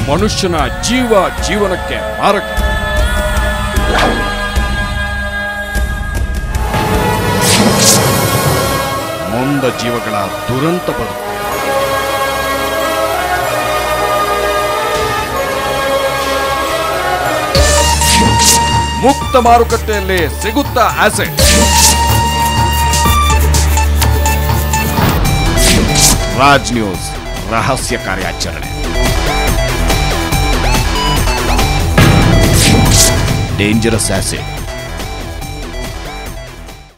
ಮನುಷ್ಯನ ಜೀವ ಜೀವನಕ್ಕೆ ಮಾರಕ ನೊಂದ ಜೀವಗಳ ದುರಂತ ಬದುಕು ಮುಕ್ತ ಮಾರುಕಟ್ಟೆಯಲ್ಲಿ ಸಿಗುತ್ತಾ ಆಸೆಟ್ ರಾಜ್ ನ್ಯೂಸ್ ರಹಸ್ಯ ಕಾರ್ಯಾಚರಣೆ ಡೇಂಜರಸ್ ಆಸಿಡ್